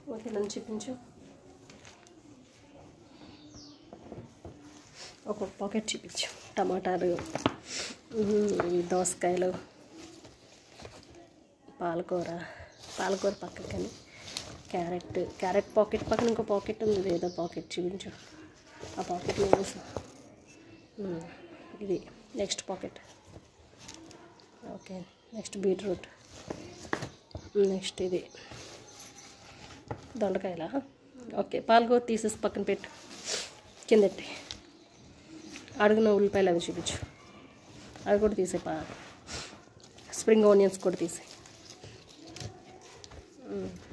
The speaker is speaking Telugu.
వదిలేని చూపించు ఒక పాకెట్ చూపించు టమాటాలు ఉమ్, ఇవి దోసకాయలు పాలకూర పాలకూర పక్కకని క్యారెట్ క్యారెట్ పాకెట్ పక్కన ఇంకో పాకెట్ ఉంది ఏదో పాకెట్ చూపించు ఆ పాకెట్ మూసి ఉమ్, ఇది next pocket okay next beetroot next ఇది దొండకాయలా ఓకే పాలకూర తీసేసి పక్కన పెట్టు కిందెట్టి అడుగున ఉల్లిపాయలు అవి చూపించు అవి కూడా తీసే పా స్ప్రింగ్ ఆనియన్స్ కూడా తీసే ఉమ్.